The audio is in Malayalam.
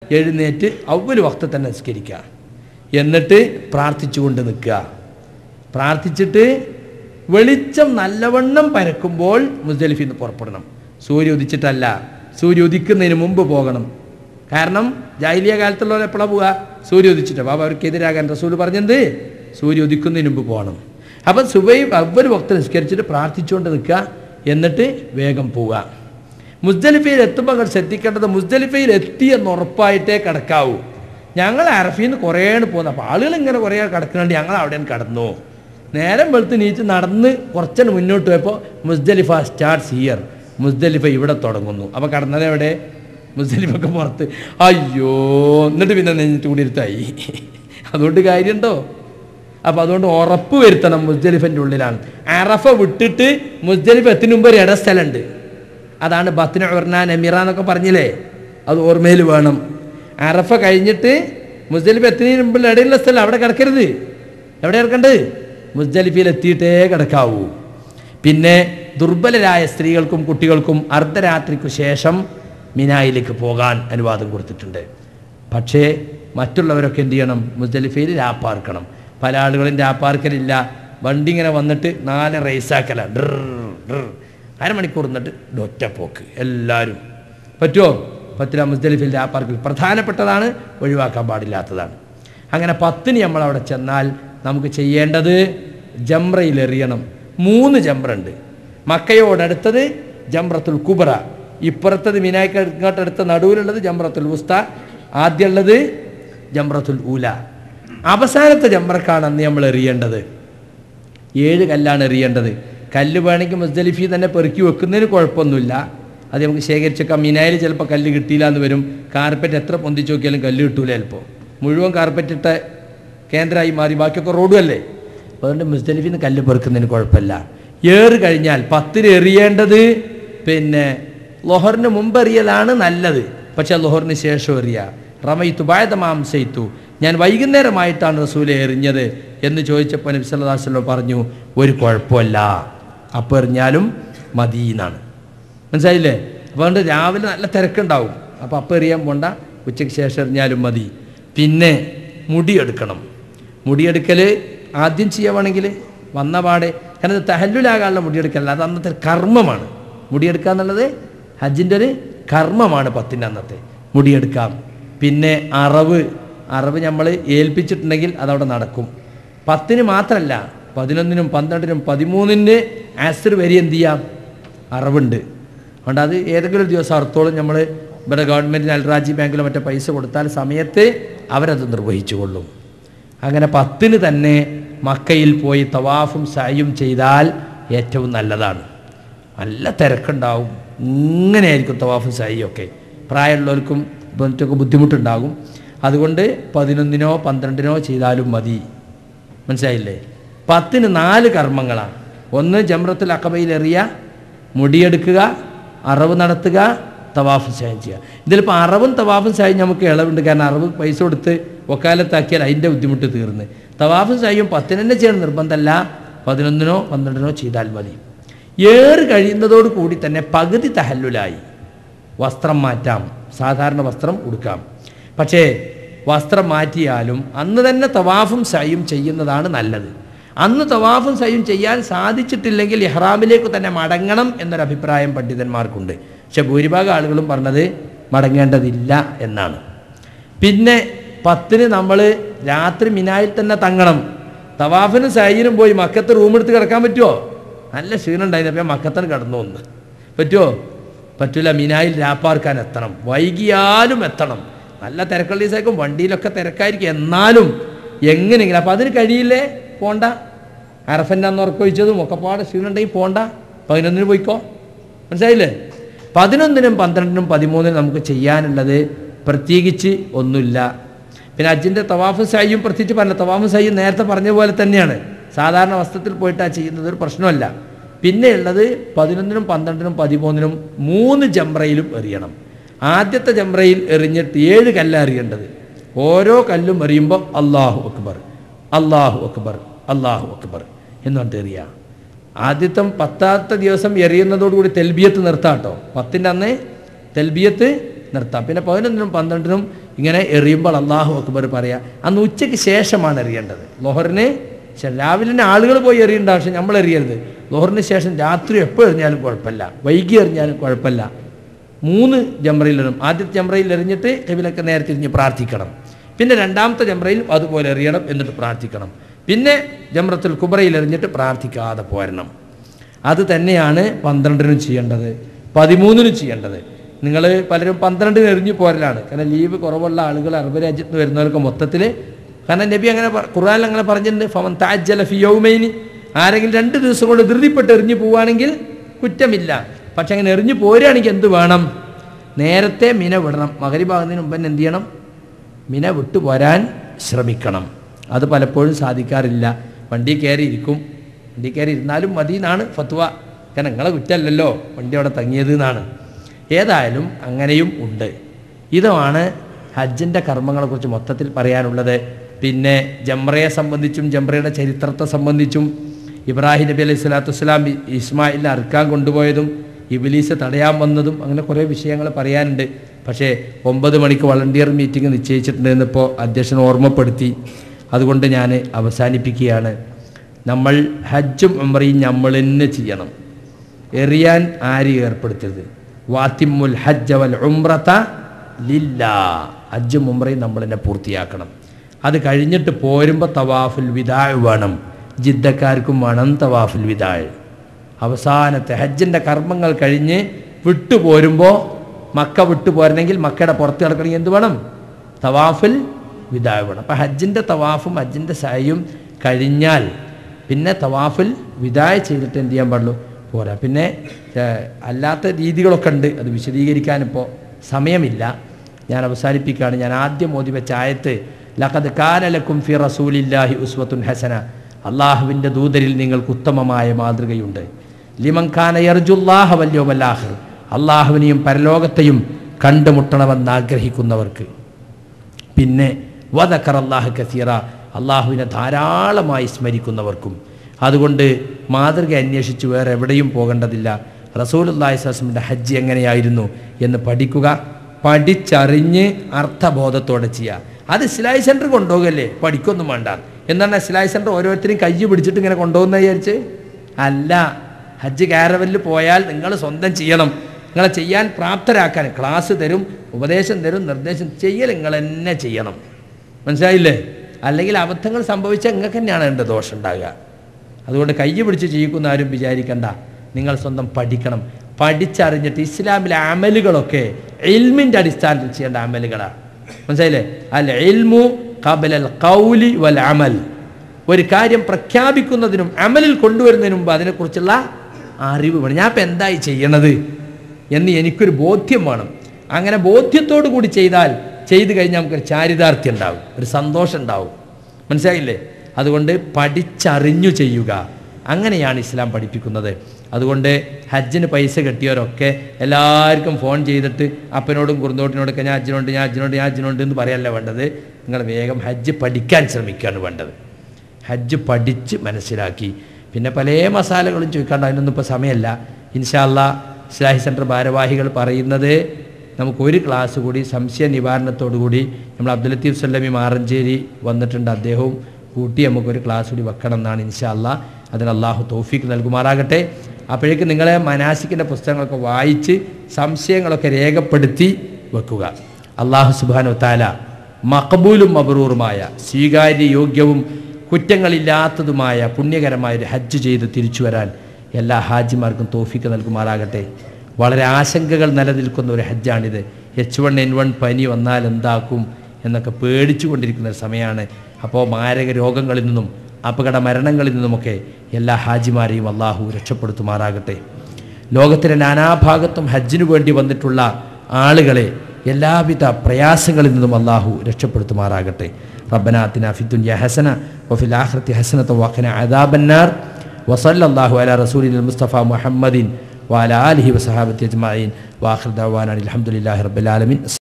എഴുന്നേറ്റ് അവല് വക്ത തന്നെ നിസ്കരിക്കുക എന്നിട്ട് പ്രാർത്ഥിച്ചുകൊണ്ട് നിൽക്കുക പ്രാർത്ഥിച്ചിട്ട് വെളിച്ചം നല്ലവണ്ണം പരക്കുമ്പോൾ മുസ്ദലിഫിൽ നിന്ന് പുറപ്പെടണം സൂര്യ ഉദിച്ചിട്ടല്ല സൂര്യ ഉദിക്കുന്നതിന് മുമ്പ് പോകണം കാരണം ജാഹിലിയ കാലത്തുള്ളവർ എപ്പോഴാണ് പോവുക സൂര്യ ഉദിച്ചിട്ട് ബാബ അവർക്കെതിരാകാൻ റസൂൽ പറഞ്ഞത് സൂര്യ ഉദിക്കുന്നതിന് മുമ്പ് പോകണം അപ്പം സുബൈ അവര് ഭക്ത നിസ്കരിച്ചിട്ട് പ്രാർത്ഥിച്ചുകൊണ്ട് നിൽക്കുക എന്നിട്ട് വേഗം പോവുക മുസ്ദലിഫയിൽ എത്തുമ്പോൾ അങ്ങോട്ട് ശ്രദ്ധിക്കേണ്ടത് മുസ്ദലിഫയിൽ എത്തിയെന്ന് ഉറപ്പായിട്ടേ കിടക്കാവൂ ഞങ്ങൾ അറഫിൽ നിന്ന് കുറേയാണ് പോകുന്നത് അപ്പോൾ ആളുകൾ ഇങ്ങനെ കുറേ കിടക്കുന്നുണ്ട് ഞങ്ങൾ അവിടെ കിടന്നു നേരം വെളുത്ത് നീച്ച് നടന്ന് കുറച്ചന് മുന്നോട്ട് പോയപ്പോൾ മുസ്ദലിഫ സ്റ്റാർട്ട്സ് ഹിയർ മുസ്ദലിഫ ഇവിടെ തുടങ്ങുന്നു അപ്പോൾ കടന്നത് എവിടെ മുസ്ദലിഫൊക്കെ പുറത്ത് അയ്യോ എന്നിട്ട് പിന്നെ നെഞ്ഞിട്ട് കൂടിയിരുത്തായി അതുകൊണ്ട് കാര്യമുണ്ടോ അപ്പോൾ അതുകൊണ്ട് ഉറപ്പ് വരുത്തണം മുസ്ദലിഫൻ്റെ ഉള്ളിലാണ് അറഫ വിട്ടിട്ട് മുസ്ദലിഫ എത്തിന് മുമ്പ് ഒരു ഇടസ്ഥലമുണ്ട് അതാണ് ബത്തിന ഉർനാൻ എമിറ എന്നൊക്കെ പറഞ്ഞില്ലേ അത് ഓർമ്മയിൽ വേണം അറഫ കഴിഞ്ഞിട്ട് മുസ്ദലിഫ് എത്തുന്നതിന് മുമ്പിൽ ഇടയിലുള്ള സ്ഥലം അവിടെ കിടക്കരുത് എവിടെ കിടക്കണ്ടത് മുസ്ദലിഫിൽ എത്തിയിട്ടേ കിടക്കാവൂ പിന്നെ ദുർബലരായ സ്ത്രീകൾക്കും കുട്ടികൾക്കും അർദ്ധരാത്രിക്കു ശേഷം മിനായിലേക്ക് പോകാൻ അനുവാദം കൊടുത്തിട്ടുണ്ട് പക്ഷേ മറ്റുള്ളവരൊക്കെ എന്ത് ചെയ്യണം മുസ്ദലിഫയിൽ രാപ്പാർക്കണം പല ആളുകളും രാപ്പാർക്കലില്ല വണ്ടി ഇങ്ങനെ വന്നിട്ട് നാല് റേസാക്കല ഡ്ർ ഡ്ർ അരമണിക്കൂർ നിന്നിട്ട് ഒറ്റ പോക്ക് എല്ലാവരും പറ്റുമോ പത്തില മുസ്ദലിഫിൽ രാപ്പാർക്കൽ പ്രധാനപ്പെട്ടതാണ് ഒഴിവാക്കാൻ പാടില്ലാത്തതാണ് അങ്ങനെ പത്തിന് നമ്മൾ അവിടെ ചെന്നാൽ നമുക്ക് ചെയ്യേണ്ടത് ജംറയിൽ എറിയണം മൂന്ന് ജംറ ഉണ്ട് മക്കയോടടുത്തത് ജംറത്തുൽ കുബറ ഇപ്പുറത്തത് മിനായ്ക്ക് ഇങ്ങോട്ടടുത്ത നടുവിലുള്ളത് ജംറത്തുൽ ഉസ്ത ആദ്യമുള്ളത് ജംറത്തുൽ ഊല അവസാനത്തെ ജംറക്കാണ് അന്ന് നമ്മൾ എറിയേണ്ടത് ഏഴ് കല്ലാണ് എറിയേണ്ടത് കല്ല് വേണമെങ്കിൽ മുസ്ദലിഫി തന്നെ പെറുക്കി വെക്കുന്നതിന് കുഴപ്പമൊന്നുമില്ല അത് നമുക്ക് ശേഖരിച്ചേക്കാം മിനായിൽ ചിലപ്പോൾ കല്ല് കിട്ടിയില്ല എന്ന് വരും കാർപ്പറ്റ് എത്ര പൊന്തിച്ച് നോക്കിയാലും കല്ല് കിട്ടൂല ചിലപ്പോൾ മുഴുവൻ കാർപ്പറ്റ് ഇട്ട കേന്ദ്രമായി മാറി ബാക്കിയൊക്കെ റോഡും അല്ലേ അപ്പോൾ അതുകൊണ്ട് മുസ്ദലിഫിൽ നിന്ന് കല്ല് പെറുക്കുന്നതിന് കുഴപ്പമില്ല ഏറ് കഴിഞ്ഞാൽ പത്തിന് എറിയേണ്ടത് പിന്നെ ലൊഹറിന് മുമ്പ് എറിയലാണ് നല്ലത് പക്ഷേ ലൊഹറിന് ശേഷം എറിയ റമയിത്തു ബായതമാം ചെയ്തു ഞാൻ വൈകുന്നേരമായിട്ടാണ് റസൂലെ എറിഞ്ഞത് എന്ന് ചോദിച്ചപ്പോൾ നബി സല്ലല്ലാഹു അലൈഹി വസല്ലം പറഞ്ഞു ഒരു കുഴപ്പമില്ല അപ്പോൾ എറിഞ്ഞാലും മതി എന്നാണ് മനസ്സിലായില്ലേ അപ്പോൾ അതുകൊണ്ട് രാവിലെ നല്ല തിരക്കുണ്ടാവും അപ്പോൾ അപ്പം എറിയാൻ പോണ്ട ഉച്ചയ്ക്ക് ശേഷം എറിഞ്ഞാലും മതി പിന്നെ മുടിയെടുക്കണം മുടിയെടുക്കൽ ആദ്യം ചെയ്യുവാണെങ്കിൽ വന്ന പാടെ കാരണം ഇത് തഹല്ലുലാകാനുള്ള മുടിയെടുക്കലല്ല അത് അന്നത്തെ ഒരു കർമ്മമാണ് മുടിയെടുക്കുക എന്നുള്ളത് ഹജ്ജിൻ്റെ ഒരു കർമ്മമാണ് പത്തിൻ്റെ അന്നത്തെ മുടിയെടുക്കാം പിന്നെ അറവ് അറവ് നമ്മൾ ഏൽപ്പിച്ചിട്ടുണ്ടെങ്കിൽ അതവിടെ നടക്കും പത്തിന് മാത്രമല്ല പതിനൊന്നിനും പന്ത്രണ്ടിനും പതിമൂന്നിന് ആസ്റ്റർ വരെ എന്ത് ചെയ്യാം അറവുണ്ട് അതുകൊണ്ട് അത് ഏതെങ്കിലും ഒരു ദിവസം അർത്ഥോളം നമ്മൾ ഇവിടെ ഗവൺമെൻറ്റിന് അൽറാജി ബാങ്കിലോ മറ്റോ പൈസ കൊടുത്താൽ സമയത്ത് അവരത് നിർവഹിച്ചു കൊള്ളും അങ്ങനെ പത്തിന് തന്നെ മക്കയിൽ പോയി തവാഫും സായും ചെയ്താൽ ഏറ്റവും നല്ലതാണ് നല്ല തിരക്കുണ്ടാവും ഇങ്ങനെയായിരിക്കും തവാഫും സായും ഒക്കെ പ്രായമുള്ളവർക്കും മറ്റൊക്കെ ബുദ്ധിമുട്ടുണ്ടാകും അതുകൊണ്ട് പതിനൊന്നിനോ പന്ത്രണ്ടിനോ ചെയ്താലും മതി മനസ്സിലായില്ലേ പത്തിന് നാല് കർമ്മങ്ങളാണ് ഒന്ന് ജമ്രത്തുൽ അക്കബയിൽ എറിയ മുടിയെടുക്കുക അറവ് നടത്തുക തവാഫ് സായം ചെയ്യുക ഇതിലിപ്പോൾ അറവും തവാഫും സായും നമുക്ക് ഇളവുണ്ട് കാരണം അറവ് പൈസ കൊടുത്ത് ഒക്കാലത്താക്കിയാൽ അതിൻ്റെ ബുദ്ധിമുട്ട് തീർന്ന് തവാഫും സായും പത്തിന് തന്നെ ചെയ്യണം നിർബന്ധമല്ല പതിനൊന്നിനോ പന്ത്രണ്ടിനോ ചെയ്താൽ മതി ഏറ് കഴിയുന്നതോട് കൂടി തന്നെ പകുതി തഹല്ലുലായി വസ്ത്രം മാറ്റാം സാധാരണ വസ്ത്രം ഉടുക്കാം പക്ഷേ വസ്ത്രം മാറ്റിയാലും അന്ന് തന്നെ തവാഫും സയും ചെയ്യുന്നതാണ് നല്ലത് അന്ന് തവാഫും സയും ചെയ്യാൻ സാധിച്ചിട്ടില്ലെങ്കിൽ ഇഹ്റാമിലേക്ക് തന്നെ മടങ്ങണം എന്നൊരു അഭിപ്രായം പണ്ഡിതന്മാർക്കുണ്ട് പക്ഷെ ഭൂരിഭാഗം ആളുകളും പറഞ്ഞത് മടങ്ങേണ്ടതില്ല എന്നാണ് പിന്നെ പത്തിന് നമ്മൾ രാത്രി മിനായിൽ തന്നെ തങ്ങണം തവാഫിനും സൈനും പോയി മക്കത്ത് റൂമെടുത്ത് കിടക്കാൻ പറ്റുമോ നല്ല ക്ഷീണം ഉണ്ടായിരുന്നു അപ്പം മക്കത്തിന് കിടന്നു ഒന്ന് പറ്റുമോ പറ്റൂല മിനായിൽ രാപ്പാർക്കാൻ എത്തണം വൈകിയാലും എത്തണം നല്ല തിരക്കുള്ള ദിവസമായിരിക്കും വണ്ടിയിലൊക്കെ തിരക്കായിരിക്കും എന്നാലും എങ്ങനെയെങ്കിലും അപ്പം അതിന് കഴിയില്ലേ പോണ്ട അറഫൻ്റെ അന്ന് ഉറക്കൊഴിച്ചതും ഒക്കെ പാടെ ക്ഷീണം ഉണ്ടെങ്കിൽ പോണ്ട പതിനൊന്നിന് പോയിക്കോ മനസ്സിലായില്ലേ പതിനൊന്നിനും പന്ത്രണ്ടിനും പതിമൂന്നിനും നമുക്ക് ചെയ്യാനുള്ളത് പ്രത്യേകിച്ച് ഒന്നുമില്ല പിന്നെ അജിൻ്റെ തവാഫ് സായും പ്രത്യേകിച്ച് പറഞ്ഞ തവാഫ് സായും നേരത്തെ പറഞ്ഞ പോലെ തന്നെയാണ് സാധാരണ വസ്ത്രത്തിൽ പോയിട്ടാണ് ചെയ്യുന്നത് ഒരു പ്രശ്നമല്ല പിന്നെ ഉള്ളത് പതിനൊന്നിനും പന്ത്രണ്ടിനും പതിമൂന്നിനും മൂന്ന് ജംറയിലും എറിയണം ആദ്യത്തെ ജംറയിൽ എറിഞ്ഞിട്ട് ഏഴ് കല്ല എറിയേണ്ടത് ഓരോ കല്ലും എറിയുമ്പോൾ അള്ളാഹു അക്ബർ അള്ളാഹു അക്ബർ അള്ളാഹു അക്ബർ എന്ന് പറഞ്ഞിട്ട് എറിയുക ആദ്യത്തെ പത്താമത്തെ ദിവസം എറിയുന്നതോടുകൂടി തെൽബിയത്ത് നിർത്താം കേട്ടോ പത്തിൻ്റെ അന്ന് തെൽബിയത്ത് നിർത്താം പിന്നെ പതിനൊന്നിനും പന്ത്രണ്ടിനും ഇങ്ങനെ എറിയുമ്പോൾ അള്ളാഹു അക്ബർ പറയാ അന്ന് ഉച്ചയ്ക്ക് ശേഷമാണ് എറിയേണ്ടത് ലോഹറിന് ശേ- രാവിലെ തന്നെ ആളുകൾ പോയി എറിയേണ്ട പക്ഷെ നമ്മൾ എറിയരുത് ലോഹറിന് ശേഷം രാത്രി എപ്പോൾ എറിഞ്ഞാലും കുഴപ്പമില്ല വൈകി എറിഞ്ഞാലും കുഴപ്പമില്ല മൂന്ന് ജംറയിലിടും ആദ്യത്തെ ജംറയിൽ എറിഞ്ഞിട്ട് കബിലൊക്കെ നേരെ തിരിഞ്ഞ് പ്രാർത്ഥിക്കണം പിന്നെ രണ്ടാമത്തെ ജംറയിൽ അതുപോലെ എറിയണം എന്നിട്ട് പ്രാർത്ഥിക്കണം പിന്നെ ജംറത്തുൽ കുബറയിൽ എറിഞ്ഞിട്ട് പ്രാർത്ഥിക്കാതെ പോരണം അത് തന്നെയാണ് പന്ത്രണ്ടിനും ചെയ്യേണ്ടത് പതിമൂന്നിനും ചെയ്യേണ്ടത് നിങ്ങൾ പലരും പന്ത്രണ്ടിന് എറിഞ്ഞു പോരലാണ് കാരണം ലീവ് കുറവുള്ള ആളുകൾ അറബ് രാജ്യത്ത് നിന്ന് വരുന്നവർക്ക് മൊത്തത്തിൽ കാരണം നബി അങ്ങനെ പ- ഖുർആനിൽ അങ്ങനെ പറഞ്ഞിട്ടുണ്ട് ഫമൻ താജ്ജല ഫി യൗമൈനി ആരെങ്കിലും രണ്ട് ദിവസം കൊണ്ട് ധൃതിപ്പെട്ട് എറിഞ്ഞു പോവുകയാണെങ്കിൽ കുറ്റമില്ല പക്ഷെ അങ്ങനെ എറിഞ്ഞു പോരുകയാണെങ്കിൽ എന്ത് വേണം നേരത്തെ മിന വിടണം മകരിഭാഗത്തിന് മുമ്പ് തന്നെ എന്ത് ചെയ്യണം മിന വിട്ടു പോരാൻ ശ്രമിക്കണം അത് പലപ്പോഴും സാധിക്കാറില്ല വണ്ടി കയറി ഇരിക്കും വണ്ടി കയറി ഇരുന്നാലും മതി എന്നാണ് ഫത്വ കാരണം നിങ്ങളെ കുറ്റമല്ലല്ലോ വണ്ടി അവിടെ തങ്ങിയത് എന്നാണ് ഏതായാലും അങ്ങനെയും ഉണ്ട് ഇതുമാണ് ഹജ്ജിൻ്റെ കർമ്മങ്ങളെക്കുറിച്ച് മൊത്തത്തിൽ പറയാനുള്ളത് പിന്നെ ജംറയെ സംബന്ധിച്ചും ജംറയുടെ ചരിത്രത്തെ സംബന്ധിച്ചും ഇബ്രാഹിം നബി അലൈഹി സ്വലാത്തു വസ്സലാം ഇ- ഇസ്മായിലിനെ അറുക്കാൻ കൊണ്ടുപോയതും ഇബിലീസ് തടയാൻ വന്നതും അങ്ങനെ കുറേ വിഷയങ്ങൾ പറയാനുണ്ട് പക്ഷേ ഒമ്പത് മണിക്ക് വളണ്ടിയർ മീറ്റിംഗ് നിശ്ചയിച്ചിട്ടുണ്ട് എന്നിപ്പോൾ അധ്യക്ഷൻ ഓർമ്മപ്പെടുത്തി അതുകൊണ്ട് ഞാൻ അവസാനിപ്പിക്കുകയാണ് നമ്മൾ ഹജ്ജും ഉംറയും നമ്മൾ തന്നെ ചെയ്യണം എറിയാൻ ആരും ഏർപ്പെടുത്തരുത് വാത്തിമുൽ ഹജ്ജ വൽ ഉംറത ലില്ലാ ഹജ്ജും ഉംറയും നമ്മൾ തന്നെ പൂർത്തിയാക്കണം അത് കഴിഞ്ഞിട്ട് പോരുമ്പോൾ തവാഫുൽ വിദാഴ് വേണം ജിദ്ദക്കാർക്കും വേണം തവാഫുൽ വിദാഴ് അവസാനത്തെ ഹജ്ജിൻ്റെ കർമ്മങ്ങൾ കഴിഞ്ഞ് വിട്ടു പോരുമ്പോൾ മക്ക വിട്ടു പോരണമെങ്കിൽ മക്കയുടെ പുറത്ത് കിടക്കണമെങ്കിൽ എന്ത് വേണം തവാഫുൽ വിദാഴ് വേണം അപ്പം ഹജ്ജിൻ്റെ തവാഫും ഹജ്ജിൻ്റെ സായും കഴിഞ്ഞാൽ പിന്നെ തവാഫിൽ വിദായ ചെയ്തിട്ട് എന്ത് ചെയ്യാൻ പാടുള്ളൂ പോരാ പിന്നെ ഏഹ്, അല്ലാത്ത രീതികളൊക്കെ ഉണ്ട് അത് വിശദീകരിക്കാനിപ്പോൾ സമയമില്ല ഞാൻ അവസാനിപ്പിക്കുകയാണ് ഞാൻ ആദ്യം മോദി വെച്ച ആയത്ത് ലഖദ് കാനലക്കും ഫി റസൂലില്ലാഹി ഉസ്വത്തുൻ ഹസന അള്ളാഹുവിൻ്റെ ദൂതരിൽ നിങ്ങൾക്ക് ഉത്തമമായ മാതൃകയുണ്ട് ലിമൻ ഖാന യർജുല്ലാഹ വല്യോമല്ലാഹർ അള്ളാഹുവിനെയും പരലോകത്തെയും കണ്ടുമുട്ടണമെന്ന് ആഗ്രഹിക്കുന്നവർക്ക് പിന്നെ വദക്കർ അള്ളാഹു കസീറ അള്ളാഹുവിനെ ധാരാളമായി സ്മരിക്കുന്നവർക്കും അതുകൊണ്ട് മാതൃക അന്വേഷിച്ച് വേറെ എവിടെയും പോകേണ്ടതില്ല റസൂൽ അള്ളാഹി സ്വലമിൻ്റെ ഹജ്ജ് എങ്ങനെയായിരുന്നു എന്ന് പഠിക്കുക പഠിച്ചറിഞ്ഞ് അർത്ഥബോധത്തോടെ ചെയ്യുക അത് സിലായി സെൻറ്റർ കൊണ്ടുപോകല്ലേ പഠിക്കൊന്നും വേണ്ട എന്താണ് സിലായി സെൻറ്റർ ഓരോരുത്തരും കൈ പിടിച്ചിട്ട് ഇങ്ങനെ കൊണ്ടുപോകുന്ന വിചാരിച്ച് അല്ല ഹജ്ജ് കാരവലിൽ പോയാൽ നിങ്ങൾ സ്വന്തം ചെയ്യണം നിങ്ങളെ ചെയ്യാൻ പ്രാപ്തരാക്കാൻ ക്ലാസ് തരും ഉപദേശം തരും നിർദ്ദേശം ചെയ്യൽ നിങ്ങൾ തന്നെ ചെയ്യണം മനസ്സിലായില്ലേ അല്ലെങ്കിൽ അബദ്ധങ്ങൾ സംഭവിച്ചാൽ നിങ്ങൾക്ക് തന്നെയാണ് എൻ്റെ ദോഷം ഉണ്ടാകുക അതുകൊണ്ട് കൈ പിടിച്ച് ചെയ്യിക്കുന്ന ആരും വിചാരിക്കണ്ട നിങ്ങൾ സ്വന്തം പഠിക്കണം പഠിച്ചറിഞ്ഞിട്ട് ഇസ്ലാമിലെ അമലുകളൊക്കെ എൽമിൻ്റെ അടിസ്ഥാനത്തിൽ ചെയ്യേണ്ട അമലുകളാണ് മനസ്സിലായില്ലേ അൽ എൽമു കബലൽ കൗലി വൽ അമൽ ഒരു കാര്യം പ്രഖ്യാപിക്കുന്നതിനും അമലിൽ കൊണ്ടുവരുന്നതിനും മുമ്പ് അതിനെക്കുറിച്ചുള്ള അറിവ് വേണം ഞാൻ ഇപ്പം എന്തായി ചെയ്യണത് എന്ന് എനിക്കൊരു ബോധ്യം വേണം അങ്ങനെ ബോധ്യത്തോടു കൂടി ചെയ്താൽ ചെയ്തു കഴിഞ്ഞാൽ നമുക്കൊരു ചാരിതാർത്ഥ്യം ഉണ്ടാവും ഒരു സന്തോഷം ഉണ്ടാവും മനസ്സിലായില്ലേ അതുകൊണ്ട് പഠിച്ചറിഞ്ഞു ചെയ്യുക അങ്ങനെയാണ് ഇസ്ലാം പഠിപ്പിക്കുന്നത് അതുകൊണ്ട് ഹജ്ജിന് പൈസ കെട്ടിയവരൊക്കെ എല്ലാവർക്കും ഫോൺ ചെയ്തിട്ട് അപ്പനോടും കുറുന്തോട്ടിനോടൊക്കെ ഞാൻ ഹജ്ജിനോണ്ട് ഞാൻ ഹജ്ജിനോണ്ട് ഞാൻ ഹജ്ജിനോണ്ട് എന്ന് പറയല്ല വേണ്ടത് നിങ്ങൾ വേഗം ഹജ്ജ് പഠിക്കാൻ ശ്രമിക്കുകയാണ് വേണ്ടത് ഹജ്ജ് പഠിച്ച് മനസ്സിലാക്കി പിന്നെ പല മസാലകളും ചോദിക്കാണ്ട് അതിനൊന്നും ഇപ്പോൾ സമയമല്ല ഇൻഷാല്ല ഇസ്ലാഹി സെൻറ്റർ ഭാരവാഹികൾ പറയുന്നത് നമുക്ക് ഒരു ക്ലാസ് കൂടി സംശയ നിവാരണത്തോടു കൂടി നമ്മൾ അബ്ദുൽ ലത്തീഫ് സല്ലമി മാറഞ്ചേരി വന്നിട്ടുണ്ട് അദ്ദേഹവും കൂട്ടി നമുക്കൊരു ക്ലാസ് കൂടി വെക്കണം എന്നാണ് ഇൻഷാല്ല അതിന് അള്ളാഹു തൗഫീക്ക് നൽകുമാറാകട്ടെ അപ്പോഴേക്ക് നിങ്ങളെ മനാസിക്കിൻ്റെ പുസ്തകങ്ങളൊക്കെ വായിച്ച് സംശയങ്ങളൊക്കെ രേഖപ്പെടുത്തി വെക്കുക അള്ളാഹു സുബാനു താല മഖബൂലും മബറൂറുമായ സ്വീകാര്യയോഗ്യവും കുറ്റങ്ങളില്ലാത്തതുമായ പുണ്യകരമായ ഒരു ഹജ്ജ് ചെയ്ത് തിരിച്ചു വരാൻ എല്ലാ ഹാജിമാർക്കും തോഫിക്ക് നൽകുമാറാകട്ടെ വളരെ ആശങ്കകൾ നിലനിൽക്കുന്ന ഒരു ഹജ്ജാണിത് എച്ച് വൺ എൻ വൺ പനി വന്നാൽ എന്താക്കും എന്നൊക്കെ പേടിച്ചു കൊണ്ടിരിക്കുന്ന ഒരു സമയമാണ് അപ്പോൾ മാരക രോഗങ്ങളിൽ നിന്നും അപകട മരണങ്ങളിൽ നിന്നുമൊക്കെ എല്ലാ ഹാജിമാരെയും അള്ളാഹു രക്ഷപ്പെടുത്തുമാറാകട്ടെ ലോകത്തിലെ നാനാഭാഗത്തും ഹജ്ജിനു വേണ്ടി വന്നിട്ടുള്ള ആളുകളെ എല്ലാവിധ പ്രയാസങ്ങളിൽ നിന്നും അള്ളാഹു രക്ഷപ്പെടുത്തുമാറാകട്ടെ റബ്ബനാത്തിന ഫിദ്ദുനിയ ഹസന വഫിൽ ആഖിറതി ഹസനത വഖന അദാബന്നാർ വസല്ലല്ലാഹു അലാ റസൂലിൽ മുസ്തഫ മുഹമ്മദിൻ വഅലാ ആലിഹി വസഹാബത്തി അജ്മഈൻ വാഖിർ ദഅവാന അൽഹംദുലില്ലാഹി റബ്ബിൽ ആലമീൻ